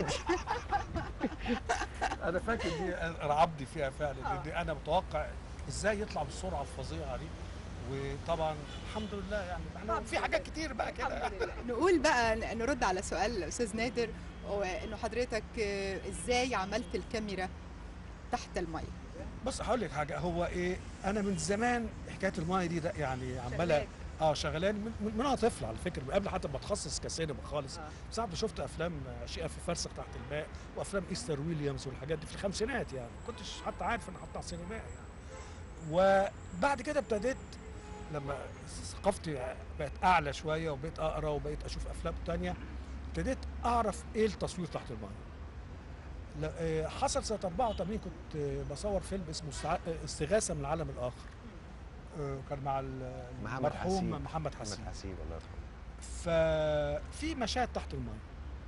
انا فاكر دي رعبني فيها فعلا لان انا متوقع ازاي يطلع بالسرعه الفظيعه دي وطبعا الحمد لله يعني احنا في حاجات كتير بقى كده نقول بقى ن- نرد على سؤال الاستاذ نادر هو انه حضرتك آه، ازاي عملت الكاميرا تحت الميه بص هقول لك حاجه هو ايه انا من زمان حكايه المايه دي ده يعني عماله شغلاك. اه شغلان من, من, من انا طفل على فكره من قبل حتى ما اتخصص كسينما خالص آه. ساعات شفت افلام شقه في فرسخ تحت الماء وافلام ايستر ويليامز والحاجات دي في الخمسينات يعني ما كنتش حتى عارف ان هطلع سينمائي يعني وبعد كده ابتديت لما ثقافتي بقت اعلى شويه وبقيت اقرا وبقيت اشوف افلام تانية ابتديت اعرف ايه التصوير تحت المايه لا- آه، حصل سنه 84 كنت آه، بصور فيلم اسمه استع- آه، استغاثه من العالم الاخر آه، كان مع ال- محمد المرحوم حسين. محمد محمد حسين حسيب الله يرحمه ففي مشاهد تحت المايه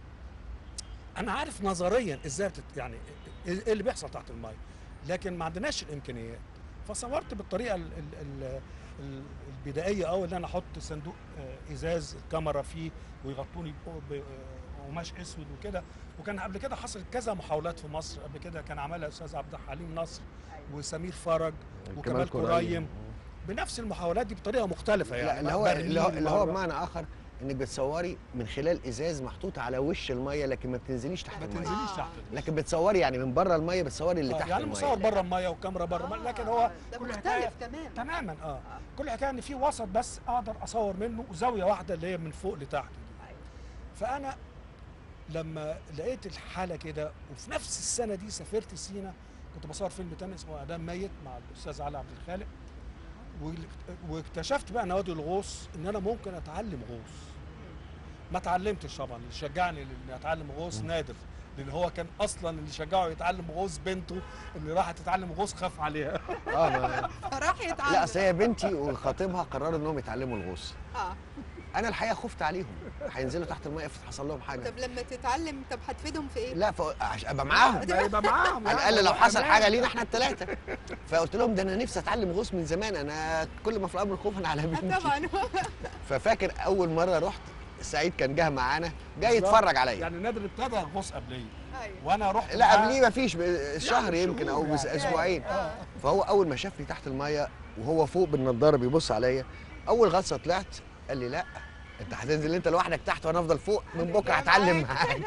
انا عارف نظريا ازاي بتت... يعني ايه اللي بيحصل تحت المايه لكن ما عندناش الامكانيات فصورت بالطريقه ال... ال... ال... ال- البدائيه قوي ان انا احط صندوق آه، ازاز الكاميرا فيه ويغطوني ب- ب- قماش اسود وكده وكان قبل كده حصلت كذا محاولات في مصر قبل كده كان عملها الاستاذ عبد الحليم نصر وسمير فرج وكمال كرايم بنفس المحاولات دي بطريقه مختلفه يعني لا اللي هو برميل اللي هو, اللي هو مرة. بمعنى اخر انك بتصوري من خلال ازاز محطوط على وش الميه لكن ما بتنزليش تحت ما الميه تنزليش آه. تحت لكن بتصوري يعني من بره الميه بتصوري اللي آه، تحت يعني الميه مصور بره الميه وكاميرا بره الميه لكن هو ده كل مختلف حكاية- تماما تماما اه كل حكايه ان في وسط بس اقدر اصور منه زاويه واحده اللي هي من فوق لتحت دي أيوة. فانا لما لقيت الحاله كده وفي نفس السنه دي سافرت سينا كنت بصور فيلم تاني اسمه ادم ميت مع الاستاذ علي عبد الخالق وال- واكتشفت بقى نوادي الغوص ان انا ممكن اتعلم غوص ما اتعلمتش طبعا اللي شجعني اني اتعلم غوص نادر لان هو كان اصلا اللي شجعه يتعلم غوص بنته اللي راحت تتعلم غوص خاف عليها اه ما فراح يتعلم لا اصل هي بنتي وخطيبها قرروا انهم يتعلموا الغوص اه انا الحقيقه خفت عليهم هينزلوا تحت الميه افرض حصل لهم حاجه طب لما تتعلم طب هتفيدهم في ايه؟ لا ف- عش- ابقى معاهم ما يبقى معاهم على يعني الاقل لو حصل أمان. حاجه لينا احنا الثلاثه فقلت لهم ده انا نفسي اتعلم غوص من زمان انا كل ما في الامر خوفا على بنتي طبعا ففاكر اول مره رحت سعيد كان جه معانا جاي بالظبط. يتفرج عليا يعني نادر ابتدى غوص قبليه ايوه وانا رحت لا معاه. قبليه مفيش ب- شهر يعني يمكن او شهور بس يعني. اسبوعين آه. فهو اول ما شافني تحت الميه وهو فوق بالنضاره بيبص عليا اول غطسه طلعت قال لي لا انت هتنزل انت لوحدك تحت وانا افضل فوق من بكره هتعلم معاك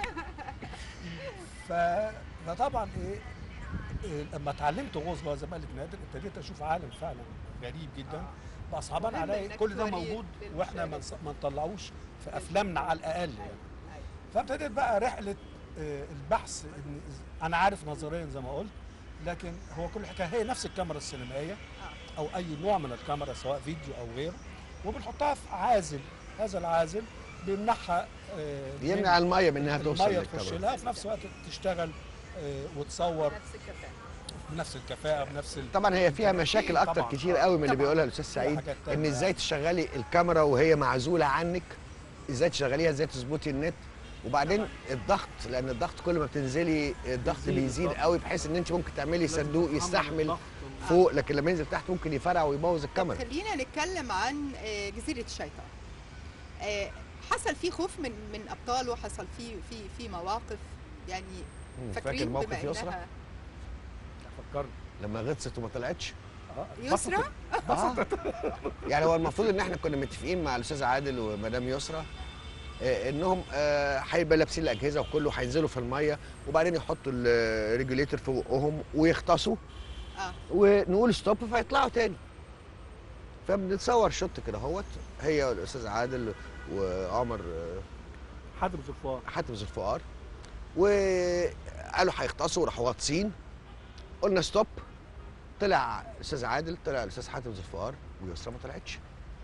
ف... فطبعا ايه إيه، لما اتعلمت غوص بقى زي ما قالت نادر ابتديت اشوف عالم فعلا غريب جدا بقى صعبان مهم عليا إنك كل ده توريه موجود واحنا ما للمشاهد. نص- ما نطلعوش في افلامنا على الاقل يعني فابتديت بقى رحله آه، البحث إن إز- انا عارف نظريا زي ما قلت لكن هو كل حكايه هي نفس الكاميرا السينمائيه او اي نوع من الكاميرا سواء فيديو او غيره وبنحطها في عازل هذا العازل بيمنعها آه، من يمنع الميه من انها توصل الميه تخش للكاميرا لها في نفس الوقت تشتغل آه، وتصور نفس الكفاءة بنفس الكفاءه بنفس ال... طبعا هي فيها مشاكل اكتر طبعاً. كتير قوي من اللي طبعاً. بيقولها الاستاذ فيها سعيد حاجات تانية. ان ازاي تشغلي الكاميرا وهي معزوله عنك ازاي تشغليها ازاي تظبطي النت وبعدين الضغط لان الضغط كل ما بتنزلي الضغط بيزيد بيزيد الضغط. قوي بحيث ان انت ممكن تعملي لازم صندوق تتحمل يستحمل الضغط. فوق لكن لما ينزل تحت ممكن يفرقع ويبوظ الكاميرا خلينا نتكلم عن آه، جزيرة الشيطان آه، حصل فيه خوف من من ابطاله حصل فيه في في مواقف يعني مم، فاكر فاكرين موقف بما يسرى انها فكرني لما غطست وما طلعتش آه، يسرى آه. يعني هو المفروض ان احنا كنا متفقين مع الاستاذ عادل ومدام يسرى آه، انهم آه، هيبقى لابسين الاجهزه وكله هينزلوا في الميه وبعدين يحطوا الريجوليتر في بقهم ويغطسوا اه ونقول ستوب فيطلعوا تاني فبنتصور شوت كده اهوت هي والاستاذ عادل وعمر آه، حاتم زفار حاتم ذو الفقار وقالوا هيغطسوا وراحوا غاطسين قلنا ستوب طلع الاستاذ عادل طلع الاستاذ حاتم ذو الفقار ويسرى ما طلعتش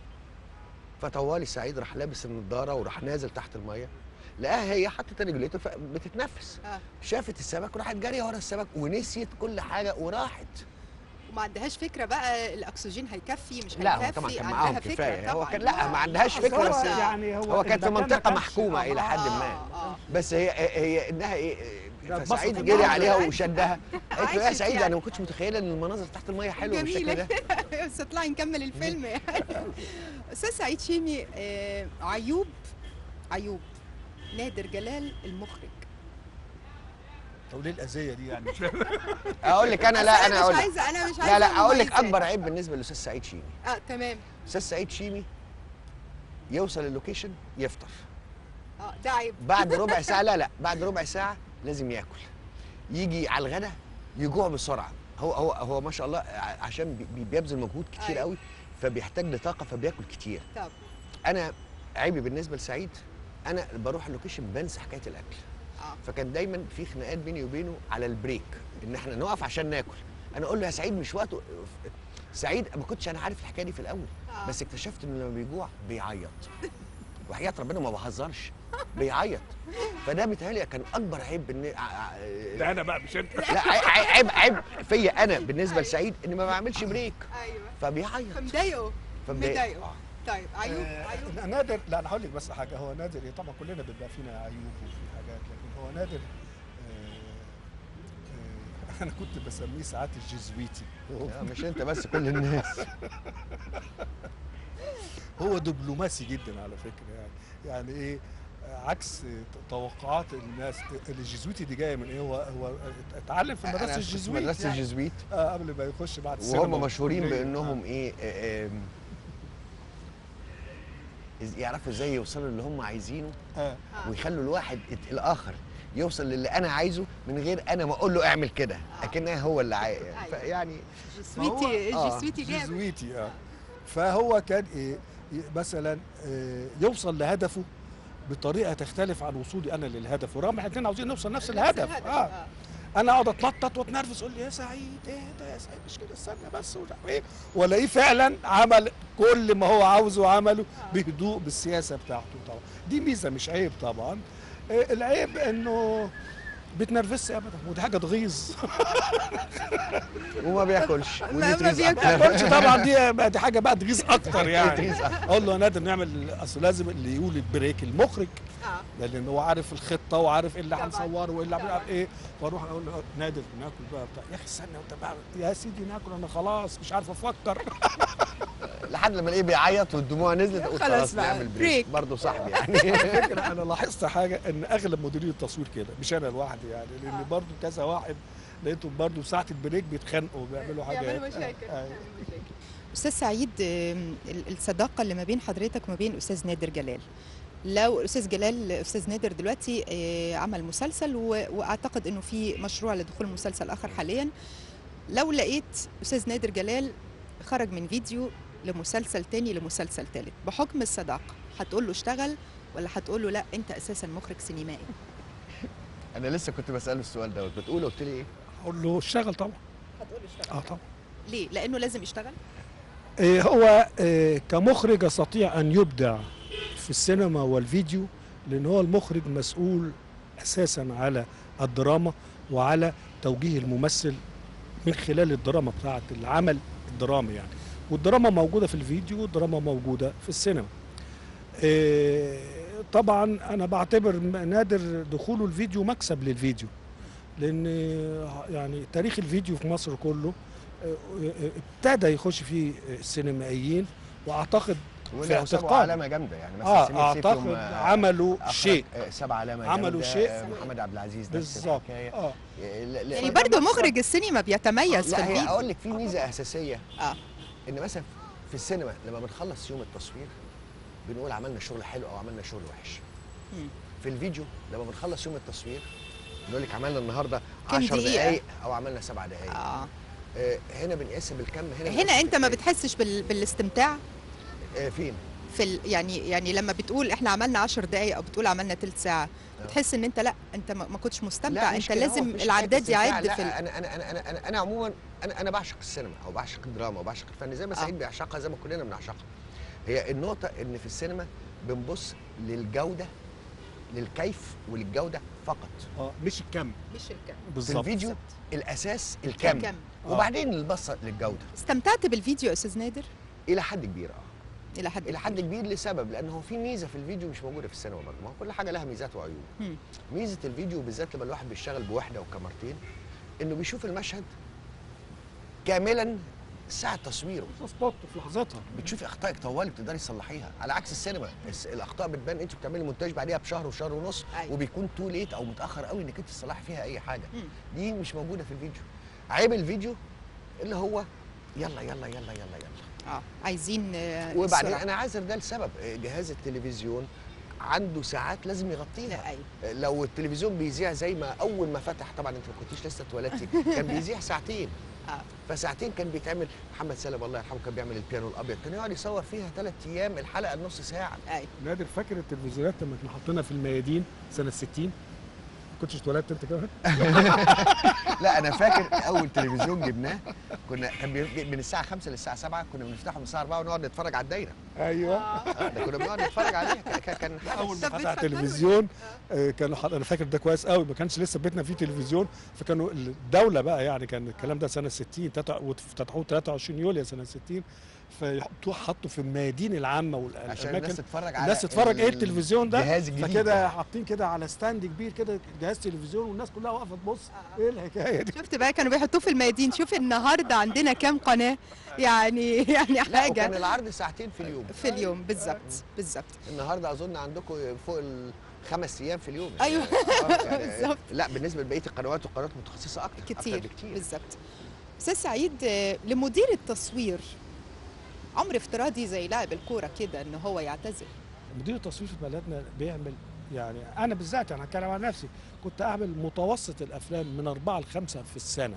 فطوالي سعيد راح لابس النضاره وراح نازل تحت الميه لقاها هي حطت الريجوليتور ف- بتتنفس اه شافت السمك وراحت جاريه ورا السمك ونسيت كل حاجه وراحت وما عندهاش فكره بقى الاكسجين هيكفي مش لا هو هيكفي طبعا كان عندها معاهم فكرة كفايه هو طبعاً. كان لا ما آه. عندهاش آه، فكره هو بس يعني هو كان في المكان ما منطقه كانش- محكومه آه، الى حد ما آه، آه. بس هي هي انها ايه لا، فسعيد اتبسطت جري المنظر عليها عادي. وشدها قالت له يا عاشت سعيد يعني. انا ما كنتش متخيله ان المناظر تحت الميه حلوه بالشكل جميلة. ده بس اطلعي نكمل الفيلم يعني استاذ سعيد شيمي آه، عيوب عيوب نادر جلال المخرج طب ليه الاذيه دي يعني مش فاهم. اقول لك انا لا أصل انا اقول مش لك عايزه انا مش عايزه لا لا اقول لك مميزات. اكبر عيب بالنسبه للاستاذ سعيد شيمي اه تمام استاذ سعيد شيمي يوصل اللوكيشن يفطر اه ده عيب بعد ربع ساعه لا لا بعد ربع ساعه لازم ياكل يجي على الغدا يجوع بسرعه هو هو هو ما شاء الله ع- عشان بي- بي- بيبذل مجهود كتير أيوة. قوي فبيحتاج لطاقه فبياكل كتير طب انا عيبي بالنسبه لسعيد انا بروح اللوكيشن بنسى حكايه الاكل اه فكان دايما في خناقات بيني وبينه على البريك ان احنا نقف عشان ناكل انا اقول له يا سعيد مش وقته سعيد ما كنتش انا عارف الحكايه دي في الاول آه. بس اكتشفت انه لما بيجوع بيعيط وحياه ربنا ما بهزرش بيعيط فده بيتهيألي كان اكبر عيب بالن... ع- ع- ده انا بقى مش انت لا عي- عي- عيب عيب فيا انا بالنسبه لسعيد اني ما بعملش بريك ايوه فبيعيط فمضايقه فمضايق. مضايقه آه. طيب عيوب آه، عيوب نادر لا انا هقول لك بس حاجه هو نادر إيه، طبعا كلنا بيبقى فينا عيوب وفي حاجات لكن هو نادر آه، آه، انا كنت بسميه ساعات الجزويتي لا، مش انت بس كل الناس هو دبلوماسي جدا على فكره يعني يعني ايه آه، عكس توقعات الناس الجزويتي دي جايه من ايه هو هو اتعلم في مدرسه أنا في الجزويت مدرسه يعني. الجزويت آه قبل ما يخش بعد السينما وهم مشهورين والكلية. بانهم ايه آه، آم، إز- يعرفوا ازاي يوصلوا اللي هم عايزينه آه. آه. ويخلوا الواحد الت- الاخر يوصل للي انا عايزه من غير انا ما اقول له اعمل كده آه. اكنها هو اللي عايز أيوة. فيعني جسويتي آه. جسويتي جامد جزويتي اه فهو كان ايه ي- مثلا آه، يوصل لهدفه بطريقه تختلف عن وصولي انا للهدف ورغم احنا الاثنين عاوزين نوصل نفس الهدف اه انا اقعد اتنطط واتنرفز اقول لي يا سعيد ايه ده يا سعيد مش كده استنى بس ومش عارف ايه والاقيه فعلا عمل كل ما هو عاوزه وعمله بهدوء بالسياسه بتاعته طبعا دي ميزه مش عيب طبعا آه، العيب انه بتنرفزش ابدا ودي حاجه تغيظ وما بياكلش ودي ما تريز بياكلش. أكتر. ما تقولش طبعا دي دي حاجه بقى تغيظ اكتر يعني تغيظ أكتر. اقول له يا نادر نعمل اصل لازم اللي يقول البريك المخرج اه لان هو عارف الخطه وعارف ايه اللي طبعاً. هنصوره وايه اللي طبعاً. هنعمل ايه فاروح اقول له نادر ناكل بقى بتاع يا اخي استنى وانت بقى يا سيدي ناكل انا خلاص مش عارف افكر لحد لما الاقيه بيعيط والدموع نزلت اقول خلاص خلاص بقى، نعمل بريك. بريك برضه صاحبي يعني فكرة انا لاحظت حاجه ان اغلب مديرين التصوير كده مش انا لوحدي يعني لان آه. برضو كذا واحد لقيتهم برضو ساعه البريك بيتخانقوا وبيعملوا حاجات بيعملوا مشاكل آه، آه. بيعملوا مشاكل. استاذ سعيد آم، ال- الصداقه اللي ما بين حضرتك وما بين استاذ نادر جلال لو الاستاذ جلال استاذ نادر دلوقتي آه، عمل مسلسل و- واعتقد انه في مشروع لدخول مسلسل اخر حاليا لو لقيت استاذ نادر جلال خرج من فيديو لمسلسل تاني لمسلسل تالت بحكم الصداقه هتقول له اشتغل ولا هتقول له لا انت اساسا مخرج سينمائي انا لسه كنت بساله السؤال دوت بتقول قلت لي ايه اقول له اشتغل طبعا هتقول له اشتغل اه طبعا ليه لانه لازم يشتغل إيه هو إيه كمخرج يستطيع ان يبدع في السينما والفيديو لان هو المخرج مسؤول اساسا على الدراما وعلى توجيه الممثل من خلال الدراما بتاعه العمل الدرامي يعني والدراما موجوده في الفيديو والدراما موجوده في السينما إيه طبعا انا بعتبر نادر دخوله الفيديو مكسب للفيديو لان يعني تاريخ الفيديو في مصر كله ابتدى يخش فيه السينمائيين واعتقد واللي سابوا اعتقاد. علامه جامده يعني مثلا اه سمير سيف يوم، اعتقد آه، عملوا أخرج، شيء آه، ساب علامه عملوا جامدة، شيء. آه، محمد عبد العزيز نفس بالظبط الحكايه اه آه، لا- لا- يعني فده برضه مكسب. مخرج السينما بيتميز في لا هي الفيديو اقول لك في ميزه اساسيه اه ان مثلا في السينما لما بنخلص يوم التصوير بنقول عملنا شغل حلو او عملنا شغل وحش مم. في الفيديو لما بنخلص يوم التصوير بنقول لك عملنا النهارده كام 10 دقيقة؟ دقائق او عملنا 7 دقائق اه آه هنا بنقيس بالكم هنا هنا بنقيس انت ما بالكيف. بتحسش بال... بالاستمتاع آه فين في ال... يعني يعني لما بتقول احنا عملنا 10 دقائق او بتقول عملنا ثلث ساعه آه. بتحس ان انت لا انت ما ما كنتش مستمتع مش انت كده، هو لازم مفيش العداد حاجة استمتاع، يعد لا، في ال... انا انا انا انا انا, أنا عموما انا انا بعشق السينما او بعشق الدراما وبعشق الفن زي ما آه. سعيد بيعشقها زي ما كلنا بنعشقها هي النقطه ان في السينما بنبص للجوده للكيف وللجوده فقط اه مش الكم مش الكم في بالظبط الفيديو الاساس الكم كم آه. وبعدين البصه للجوده استمتعت بالفيديو يا استاذ نادر الى حد كبير اه الى حد الى حد كبير. كبير لسبب لان هو في ميزه في الفيديو مش موجوده في السينما برضه ما هو كل حاجه لها ميزات وعيوب مم. ميزه الفيديو بالذات لما الواحد بيشتغل بوحده وكاميرتين انه بيشوف المشهد كاملا ساعه تصويره سبوت في لحظتها بتشوفي اخطائك طوالي بتقدري تصلحيها على عكس السينما الس- الاخطاء بتبان انت بتعملي مونتاج بعديها بشهر وشهر ونص أيوة. وبيكون تو ليت او متاخر قوي انك انت تصلحي فيها اي حاجه مم. دي مش موجوده في الفيديو عيب الفيديو اللي هو يلا يلا يلا يلا يلا اه عايزين آه، وبعدين السرعة. انا عاذر ده لسبب جهاز التلفزيون عنده ساعات لازم يغطيها لا ايوه لو التلفزيون بيذيع زي ما اول ما فتح طبعا انت ما كنتيش لسه اتولدتي كان بيذيع ساعتين اه فساعتين كان بيتعمل محمد سالم الله يرحمه كان بيعمل البيانو الابيض كان يقعد يصور فيها ثلاث ايام الحلقه نص ساعه ايوه نادر فاكر التلفزيونات لما كنا حاطينها في الميادين سنه 60 كنتش اتولدت انت كمان لا انا فاكر اول تلفزيون جبناه كنا كان بي- من الساعه 5 للساعه 7 كنا بنفتحه من الساعه 4 ونقعد نتفرج على الدايره ايوه آه، ده كنا بنقعد نتفرج عليها ك- ك- كان حدث. اول ما طب فتح بتفكروا تلفزيون آه، كانوا حط... انا فاكر ده كويس قوي ما كانش لسه بيتنا فيه تلفزيون فكانوا الدوله بقى يعني كان الكلام ده سنه 60 تتع- وافتتحوه 23 يوليو سنه 60 فيحطوه حطوا في الميادين العامه والاماكن عشان الناس تتفرج على الناس تتفرج ايه ال- التلفزيون ده الجهاز الجديد فكده ده. حاطين كده على ستاند كبير كده جهاز تلفزيون والناس كلها واقفه تبص ايه الحكايه دي شفت بقى كانوا بيحطوه في الميادين شوف النهارده عندنا كام قناه يعني يعني لا وكان حاجه العرض ساعتين في اليوم في اليوم بالظبط بالظبط النهارده اظن عندكم فوق الخمس ايام في اليوم أيوة. آه، يعني بالظبط. لا بالنسبه لبقيه القنوات والقنوات متخصصه اكتر أكتر كتير بكتير بالظبط استاذ سعيد آه، لمدير التصوير عمر افتراضي زي لاعب الكوره كده ان هو يعتزل مدير التصوير في بلدنا بيعمل يعني انا بالذات يعني هتكلم عن نفسي كنت اعمل متوسط الافلام من اربعه لخمسه في السنه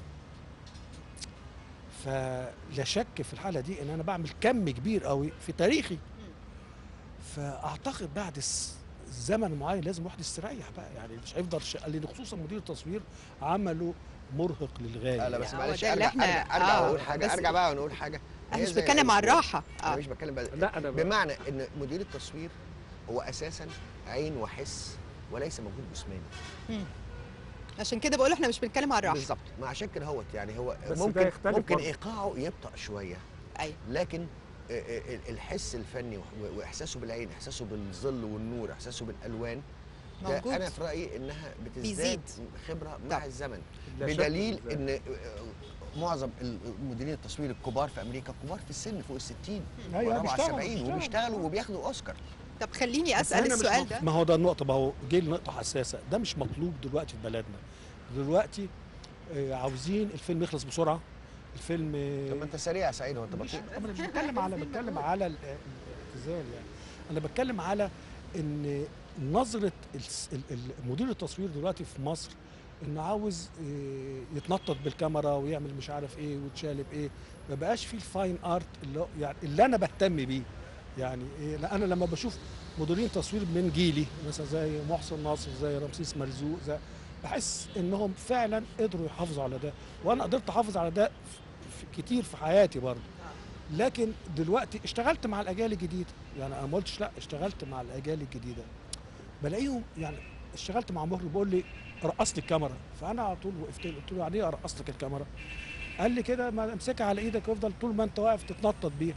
فلا شك في الحاله دي ان انا بعمل كم كبير قوي في تاريخي فاعتقد بعد الس- زمن معين لازم الواحد يستريح بقى يعني مش هيفضل ش... لان خصوصا مدير التصوير عمله مرهق للغايه لا لا بس هو معلش ده اللي ارجع إحنا- ارجع, أرجع آه، واقول حاجه بس- ارجع بقى ونقول حاجه انا هي مش زي بتكلم أي عن شغل. الراحه انا اه مش بتكلم بقى لا انا ب... بمعنى ان مدير التصوير هو اساسا عين وحس وليس مجهود جسماني مم. عشان كده بقول احنا مش بنتكلم عن الراحه بالظبط ما عشان كده هوت يعني هو بس ده ممكن يختلف ممكن برضه. ايقاعه يبطأ شويه ايوه لكن آه، آه، الحس الفني وح- واحساسه بالعين احساسه بالظل والنور احساسه بالالوان ده موجود انا في رايي انها بتزداد بيزيد. خبره مع طبعا. الزمن لا شك بدليل بالذات. ان آه، معظم المديرين التصوير الكبار في امريكا كبار في السن فوق ال 60 ايوه و بيشتغلوا 70 بيشتغلوا. وبيشتغلوا وبياخدوا اوسكار طب خليني بس اسال هنا مش السؤال مط- ده ما هو ده النقطة ما هو جه لنقطة حساسة ده مش مطلوب دلوقتي في بلدنا دلوقتي آه، عاوزين الفيلم يخلص بسرعة الفيلم طب ما انت سريع يا سعيد هو انت مش بطيء انا مش بتكلم على بتكلم على ال- الاعتزال يعني انا بتكلم على ان نظرة الس- ال- ال- مدير التصوير دلوقتي في مصر انه عاوز آه، يتنطط بالكاميرا ويعمل مش عارف ايه ويتشالب ايه ما بقاش فيه الفاين ارت اللي هو- يعني اللي انا بهتم بيه يعني إيه لا انا لما بشوف مديرين تصوير من جيلي مثلا زي محسن ناصر زي رمسيس مرزوق زي بحس انهم فعلا قدروا يحافظوا على ده وانا قدرت احافظ على ده في- في كتير في حياتي برضه لكن دلوقتي اشتغلت مع الاجيال الجديده يعني انا ما قلتش لا اشتغلت مع الاجيال الجديده بلاقيهم يعني اشتغلت مع مخرج بيقول لي رقص لي الكاميرا فانا على طول وقفت له قلت له يعني ايه ارقص لك الكاميرا قال لي كده ما امسكها على ايدك وافضل طول ما انت واقف تتنطط بيها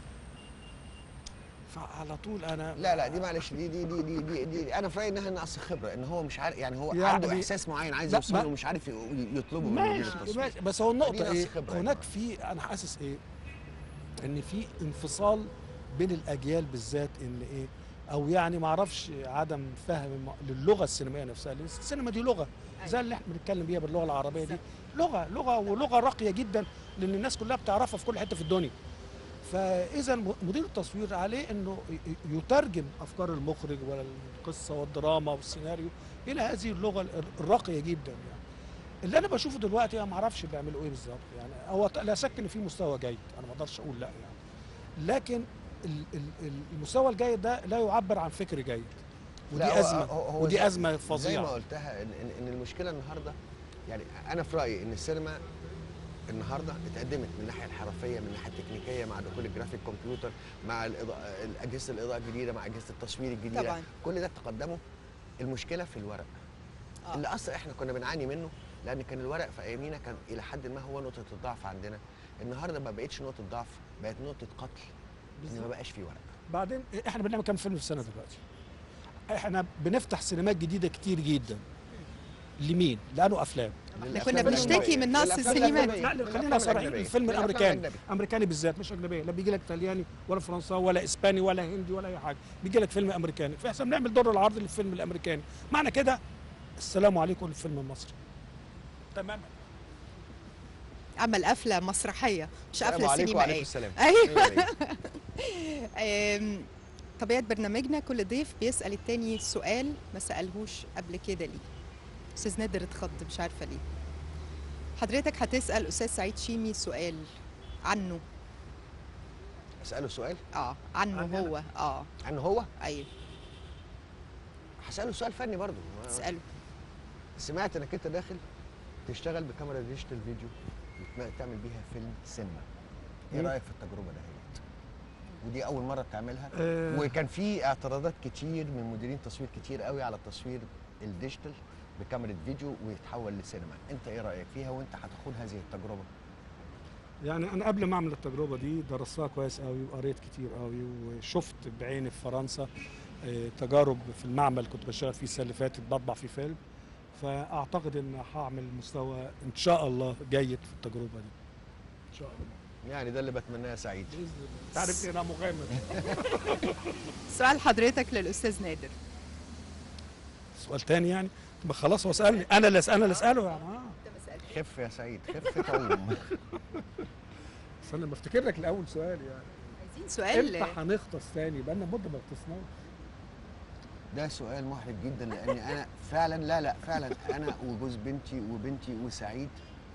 فعلى طول انا لا لا دي معلش دي دي دي دي, دي, دي انا في رايي انها نقص خبره ان هو مش عارف يعني هو يعني عنده احساس معين عايز لا، يوصله ما- ومش عارف ي- يطلبه من مدير ماشي التصوير ماشي بس هو دي النقطة نقص ايه؟ خبرة يا هناك جماعة. في انا حاسس ايه؟ ان في انفصال بين الاجيال بالذات ان ايه او يعني ما اعرفش عدم فهم م- للغه السينمائيه نفسها لأن السينما دي لغه زي اللي احنا بنتكلم بيها باللغه العربيه دي لغه لغه ولغه راقيه جدا لان الناس كلها بتعرفها في كل حته في الدنيا فاذا م- مدير التصوير عليه انه ي- ي- يترجم افكار المخرج والقصه والدراما والسيناريو الى هذه اللغه ال- الراقيه جدا يعني اللي انا بشوفه دلوقتي انا ما اعرفش بيعملوا ايه بالظبط يعني هو ط- لا شك ان في مستوى جيد انا ما اقدرش اقول لا يعني لكن ال- ال- ال- المستوى الجيد ده لا يعبر عن فكر جيد ودي لا، هو- ازمه هو- هو ودي زي- ازمه زي ما فظيعه قلتها ان ان إن المشكله النهارده يعني انا في رايي ان السينما النهارده اتقدمت من الناحيه الحرفيه من الناحيه التكنيكيه مع دخول الجرافيك كمبيوتر مع الإضاءة اجهزه الاضاءه الجديده مع اجهزه التصوير الجديده طبعاً. كل ده تقدموا المشكله في الورق آه. اللي اصلا احنا كنا بنعاني منه لان كان الورق في ايامينا كان الى حد ما هو نقطه الضعف عندنا النهارده ما بقتش نقطه ضعف بقت نقطه قتل ان ما بالظبط. بقاش في ورق بعدين احنا بنعمل كام فيلم في السنه دلوقتي احنا بنفتح سينمات جديده كتير جدا لمين لانه افلام احنا كنا بنشتكي من نقص السينمات. لا خلينا صريحين الفيلم الامريكاني امريكاني بالذات مش اجنبيه لا بيجي لك ايطالياني ولا فرنساوي ولا اسباني ولا هندي ولا اي حاجه بيجي لك فيلم امريكاني فاحنا بنعمل دور العرض للفيلم الامريكاني معنى كده السلام عليكم للفيلم المصري تماما عمل قفله مسرحيه مش السلام قفله عليكم وعليكم سينمائيه السلام ايوه آم، طبيعه برنامجنا كل ضيف بيسال التاني سؤال ما سالهوش قبل كده ليه استاذ نادر اتخض مش عارفه ليه حضرتك هتسال استاذ سعيد شيمي سؤال عنه اساله سؤال اه عنه عني هو اه عنه هو ايوه هساله سؤال فني برضه اساله سمعت انك انت داخل تشتغل بكاميرا ديجيتال فيديو وتم- تعمل بيها فيلم سينما ايه مم. رايك في التجربه دهيت ودي اول مره بتعملها آه. وكان في اعتراضات كتير من مديرين تصوير كتير قوي على التصوير الديجيتال بكاميرا فيديو ويتحول لسينما انت ايه رايك فيها وانت هتخوض هذه التجربه يعني انا قبل ما اعمل التجربه دي درستها كويس قوي وقريت كتير قوي وشفت بعيني في فرنسا آه، تجارب في المعمل كنت بشتغل فيه السنه اللي فاتت بطبع فيه فيلم فاعتقد ان هعمل مستوى ان شاء الله جيد في التجربه دي ان شاء الله يعني ده اللي بتمناه يا سعيد باذن الله انت عارف انا مغامر سؤال حضرتك للاستاذ نادر سؤال تاني يعني ما خلاص هو سالني انا اللي أسأل- انا اللي اساله يعني اه خف يا سعيد خف تعوم بس انا بفتكر لك الاول سؤال يعني عايزين سؤال امتى هنغطس تاني بقى لنا مده ما غطسناش ده سؤال محرج جدا لاني انا فعلا لا لا فعلا انا وجوز بنتي وبنتي وسعيد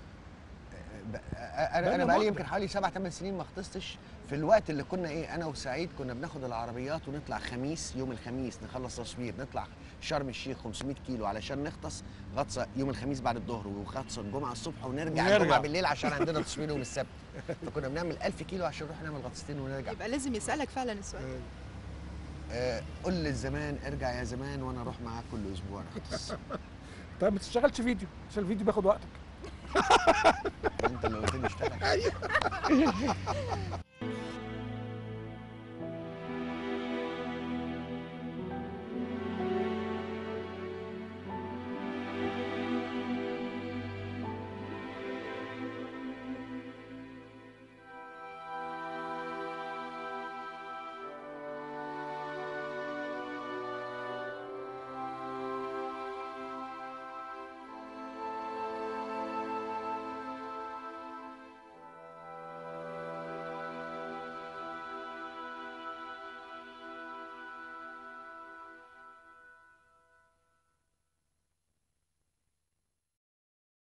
ب- انا انا بقالنا بقالي مدة. يمكن حوالي سبع ثمان سنين ما غطستش في الوقت اللي كنا ايه انا وسعيد كنا بناخد العربيات ونطلع خميس يوم الخميس نخلص تصوير نطلع شرم الشيخ 500 كيلو علشان نغطس غطسه يوم الخميس بعد الظهر وغطسه الجمعه الصبح ونرجع ونرجع. الجمعه بالليل عشان عندنا تصوير يوم السبت فكنا بنعمل 1000 كيلو عشان نروح نعمل غطستين ونرجع يبقى لازم يسالك فعلا السؤال آه، آه قول للزمان ارجع يا زمان وانا اروح معاك كل اسبوع نغطس طيب ما تشتغلش فيديو عشان الفيديو بياخد وقتك انت اللي قلت لي اشتغل